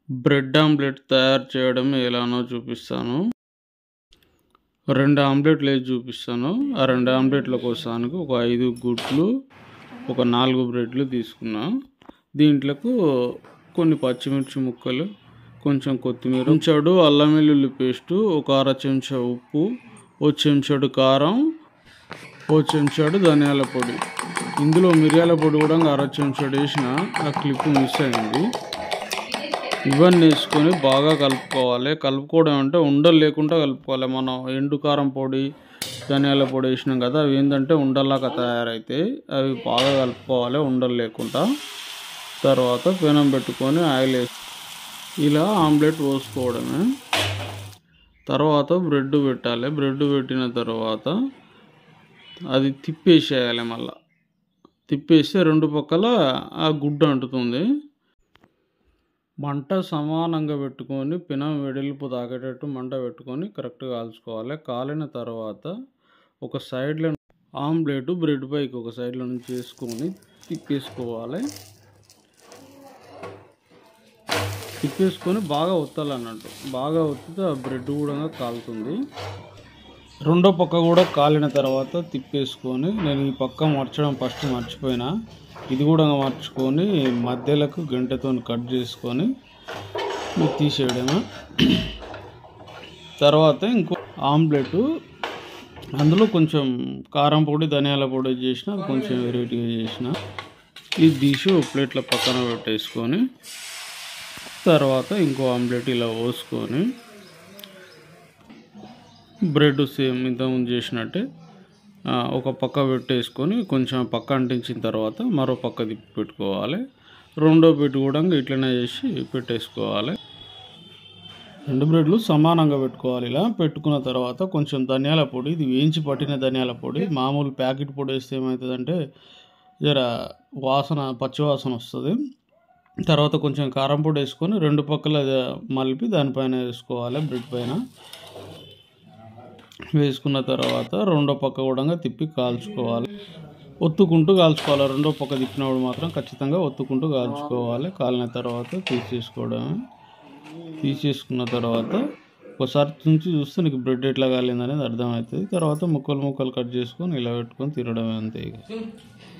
bread omelette తయారు చేయడం ఎలానో చూపిస్తాను రెండు ఆమ్లెట్లు వేసి చూపిస్తాను ఆ రెండు ఆమ్లెట్ల కోసానికి ఒక ఐదు గుడ్లు ఒక నాలుగు బ్రెడ్లు తీసుకున్నా దీంట్లకు కొన్ని పచ్చిమిర్చి ముక్కలు కొంచెం కొత్తిమీర చెంచాడు అల్లం వెల్లుల్లి పేస్టు ఒక అర చెంచా ఉప్పు ఓ చెంచాడు కారం ఓ చెంచాడు ధనియాల పొడి ఇందులో మిరియాల పొడి కూడా అర చెంచాడు వేసిన ఆ క్లిప్ మిస్ అయింది ఇవన్నీ వేసుకొని బాగా కలుపుకోవాలి కలుపుకోవడం అంటే ఉండలు లేకుండా కలుపుకోవాలి మనం ఎండు కారం పొడి ధనియాల పొడి వేసినాం కదా అవి ఏంటంటే ఉండల్లాగా తయారైతాయి అవి బాగా కలుపుకోవాలి ఉండలు లేకుండా తర్వాత పెనం పెట్టుకొని ఆయిల్ వేసి ఇలా ఆమ్లెట్ పోసుకోవడమే తర్వాత బ్రెడ్ పెట్టాలి బ్రెడ్ పెట్టిన తర్వాత అది తిప్పేసేయాలి మళ్ళా తిప్పేస్తే రెండు పక్కల ఆ గుడ్డ అంటుతుంది మంట సమానంగా పెట్టుకొని పినం వెడల్పు తాగేటట్టు మంట పెట్టుకొని కరెక్ట్గా కాల్చుకోవాలి కాలిన తర్వాత ఒక సైడ్లో ఆమ్లెట్ బ్రెడ్ పైకి ఒక సైడ్లో నుంచి వేసుకొని తిప్పేసుకోవాలి తిప్పేసుకొని బాగా ఒత్తాలన్నట్టు బాగా ఒత్తితే ఆ బ్రెడ్ కూడా కాలుతుంది రెండో పక్క కూడా కాలిన తర్వాత తిప్పేసుకొని నేను ఈ పక్క మర్చడం ఫస్ట్ మర్చిపోయినా ఇది కూడా మర్చుకొని మధ్యలకు గంటతో కట్ చేసుకొని మీరు తీసేయడమే తర్వాత ఇంకో ఆమ్లెట్ అందులో కొంచెం కారం పొడి ధనియాల పొడి చేసిన అది కొంచెం వెరైటీగా చేసిన ఇది తీసి ఒక ప్లేట్ల పక్కన పెట్టేసుకొని తర్వాత ఇంకో ఆమ్లెట్ ఇలా పోసుకొని బ్రెడ్ సేమ్ ఇంతకుముందు చేసినట్టే ఆ, ఒక పక్క పెట్టేసుకొని కొంచెం పక్క అంటించిన తర్వాత మరో పక్క తిప్పి పెట్టుకోవాలి రెండో పెట్టి కూడా ఇట్లనే చేసి పెట్టేసుకోవాలి రెండు బ్రెడ్లు సమానంగా పెట్టుకోవాలి ఇలా పెట్టుకున్న తర్వాత కొంచెం ధనియాల పొడి ఇది వేయించి పట్టిన ధనియాల పొడి మామూలు ప్యాకెట్ పొడి వేస్తే ఏమవుతుందంటే జర వాసన పచ్చి వాసన వస్తుంది తర్వాత కొంచెం కారం పొడి వేసుకొని రెండు పక్కల మలిపి దానిపైన వేసుకోవాలి బ్రెడ్ పైన వేసుకున్న తర్వాత రెండో పక్క కూడా తిప్పి కాల్చుకోవాలి ఒత్తుకుంటూ కాల్చుకోవాలి రెండో పక్క తిప్పినప్పుడు మాత్రం ఖచ్చితంగా ఒత్తుకుంటూ కాల్చుకోవాలి కాలిన తర్వాత తీసేసుకోవడమే తీసేసుకున్న తర్వాత ఒకసారి నుంచి చూస్తే నీకు బ్రెడ్ ఎట్లా కాలింది అనేది అర్థమవుతుంది తర్వాత ముక్కలు ముక్కలు కట్ చేసుకొని ఇలా పెట్టుకొని తినడమే అంతే ఇక